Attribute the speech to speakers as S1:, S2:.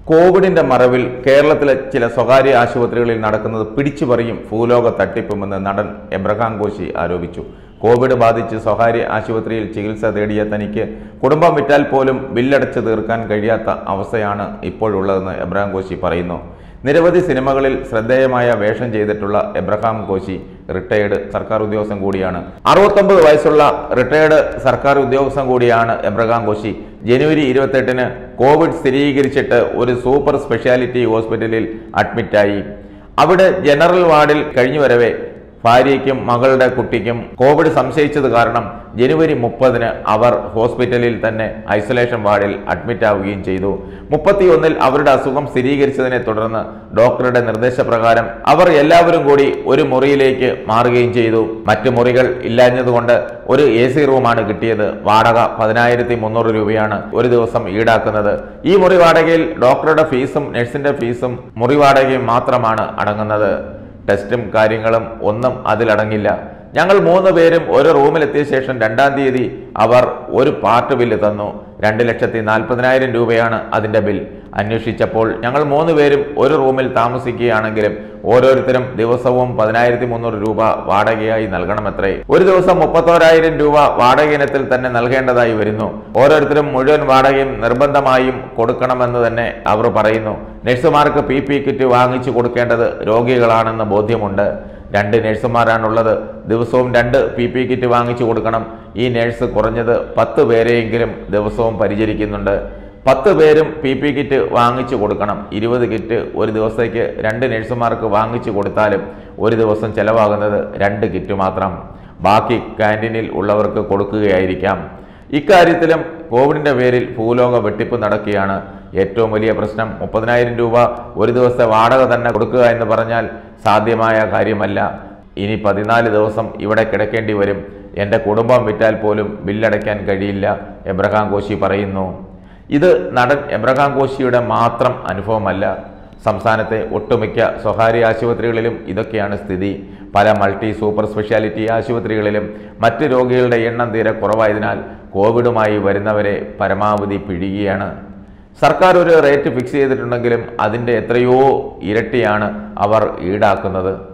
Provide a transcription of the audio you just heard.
S1: കോവിഡിന്റെ മറവിൽ കേരളത്തിലെ ചില സ്വകാര്യ ആശുപത്രികളിൽ നടക്കുന്നത് പിടിച്ചു പറയും ഭൂലോക തട്ടിപ്പുമെന്ന് നടൻ എബ്രഹാം കോശി ആരോപിച്ചു കോവിഡ് ബാധിച്ച് സ്വകാര്യ ആശുപത്രിയിൽ ചികിത്സ തേടിയ തനിക്ക് കുടുംബം വിറ്റാൽ പോലും ബില്ലടച്ച് തീർക്കാൻ കഴിയാത്ത അവസ്ഥയാണ് ഇപ്പോഴുള്ളതെന്ന് എബ്രഹാം കോശി പറയുന്നു നിരവധി സിനിമകളിൽ ശ്രദ്ധേയമായ വേഷം ചെയ്തിട്ടുള്ള എബ്രഹാം കോശി റിട്ടയേർഡ് സർക്കാർ ഉദ്യോഗസ്ഥൻ കൂടിയാണ് അറുപത്തൊമ്പത് വയസ്സുള്ള റിട്ടയേർഡ് സർക്കാർ ഉദ്യോഗസ്ഥൻ കൂടിയാണ് എബ്രഹാം കോശി ജനുവരി ഇരുപത്തെട്ടിന് കോവിഡ് സ്ഥിരീകരിച്ചിട്ട് ഒരു സൂപ്പർ സ്പെഷ്യാലിറ്റി ഹോസ്പിറ്റലിൽ അഡ്മിറ്റായി അവിടെ ജനറൽ വാർഡിൽ കഴിഞ്ഞു വരവേ ഭാര്യയ്ക്കും മകളുടെ കുട്ടിക്കും കോവിഡ് സംശയിച്ചത് കാരണം ജനുവരി മുപ്പതിന് അവർ ഹോസ്പിറ്റലിൽ തന്നെ ഐസൊലേഷൻ വാർഡിൽ അഡ്മിറ്റ് ആവുകയും ചെയ്തു മുപ്പത്തിയൊന്നിൽ അവരുടെ അസുഖം സ്ഥിരീകരിച്ചതിനെ തുടർന്ന് ഡോക്ടറുടെ നിർദ്ദേശപ്രകാരം അവർ എല്ലാവരും കൂടി ഒരു മുറിയിലേക്ക് മാറുകയും ചെയ്തു മറ്റു മുറികൾ ഇല്ലാഞ്ഞതുകൊണ്ട് ഒരു എ സി റൂമാണ് കിട്ടിയത് വാടക പതിനായിരത്തി മുന്നൂറ് രൂപയാണ് ഒരു ദിവസം ഈടാക്കുന്നത് ഈ മുറി വാടകയിൽ ഡോക്ടറുടെ ഫീസും നഴ്സിന്റെ ഫീസും മുറി വാടകയും മാത്രമാണ് അടങ്ങുന്നത് ടെസ്റ്റും കാര്യങ്ങളും ഒന്നും അതിലടങ്ങില്ല ഞങ്ങൾ മൂന്ന് പേരും ഒരു റൂമിലെത്തിയ ശേഷം രണ്ടാം തീയതി അവർ ഒരു പാർട്ട് ബില്ല് തന്നു രണ്ട് ലക്ഷത്തി നാൽപ്പതിനായിരം രൂപയാണ് അതിൻ്റെ ബിൽ അന്വേഷിച്ചപ്പോൾ ഞങ്ങൾ മൂന്ന് പേരും ഒരു റൂമിൽ താമസിക്കുകയാണെങ്കിലും ഓരോരുത്തരും ദിവസവും പതിനായിരത്തി മുന്നൂറ് രൂപ വാടകയായി നൽകണമത്രേ ഒരു ദിവസം മുപ്പത്തോരായിരം രൂപ വാടക ഇനത്തിൽ തന്നെ നൽകേണ്ടതായി വരുന്നു ഓരോരുത്തരും മുഴുവൻ വാടകയും നിർബന്ധമായും കൊടുക്കണമെന്ന് തന്നെ അവർ പറയുന്നു നഴ്സുമാർക്ക് പി പി കിറ്റ് വാങ്ങിച്ചു കൊടുക്കേണ്ടത് രോഗികളാണെന്ന് ബോധ്യമുണ്ട് രണ്ട് നഴ്സുമാരാണുള്ളത് ദിവസവും രണ്ട് പി പി കിറ്റ് വാങ്ങിച്ചു കൊടുക്കണം ഈ നഴ്സ് കുറഞ്ഞത് പത്ത് പേരെയെങ്കിലും ദിവസവും പരിചരിക്കുന്നുണ്ട് പത്ത് പേരും പി പി കിറ്റ് വാങ്ങിച്ചു കൊടുക്കണം ഇരുപത് കിറ്റ് ഒരു ദിവസത്തേക്ക് രണ്ട് നഴ്സുമാർക്ക് വാങ്ങിച്ചു കൊടുത്താലും ഒരു ദിവസം ചെലവാകുന്നത് രണ്ട് കിറ്റ് മാത്രം ബാക്കി ക്യാൻറ്റീനിൽ ഉള്ളവർക്ക് കൊടുക്കുകയായിരിക്കാം ഇക്കാര്യത്തിലും കോവിഡിന്റെ പേരിൽ ഭൂലോക വെട്ടിപ്പ് നടക്കുകയാണ് ഏറ്റവും വലിയ പ്രശ്നം മുപ്പതിനായിരം രൂപ ഒരു ദിവസത്തെ വാടക തന്നെ കൊടുക്കുക എന്ന് പറഞ്ഞാൽ സാധ്യമായ കാര്യമല്ല ഇനി പതിനാല് ദിവസം ഇവിടെ കിടക്കേണ്ടി വരും എൻ്റെ കുടുംബം വിറ്റാൽ പോലും ബില്ലടയ്ക്കാൻ കഴിയില്ല എബ്രഹാം കോശി പറയുന്നു ഇത് നടൻ എബ്രഹാം കോശിയുടെ മാത്രം അനുഭവമല്ല സംസ്ഥാനത്തെ ഒട്ടുമിക്ക സ്വകാര്യ ആശുപത്രികളിലും ഇതൊക്കെയാണ് സ്ഥിതി പല മൾട്ടി സൂപ്പർ സ്പെഷ്യാലിറ്റി ആശുപത്രികളിലും മറ്റ് രോഗികളുടെ എണ്ണം തീരെ കുറവായതിനാൽ കോവിഡുമായി വരുന്നവരെ പരമാവധി പിഴിയുകയാണ് സർക്കാർ ഒരു റേറ്റ് ഫിക്സ് ചെയ്തിട്ടുണ്ടെങ്കിലും അതിൻ്റെ എത്രയോ ഇരട്ടിയാണ് അവർ ഈടാക്കുന്നത്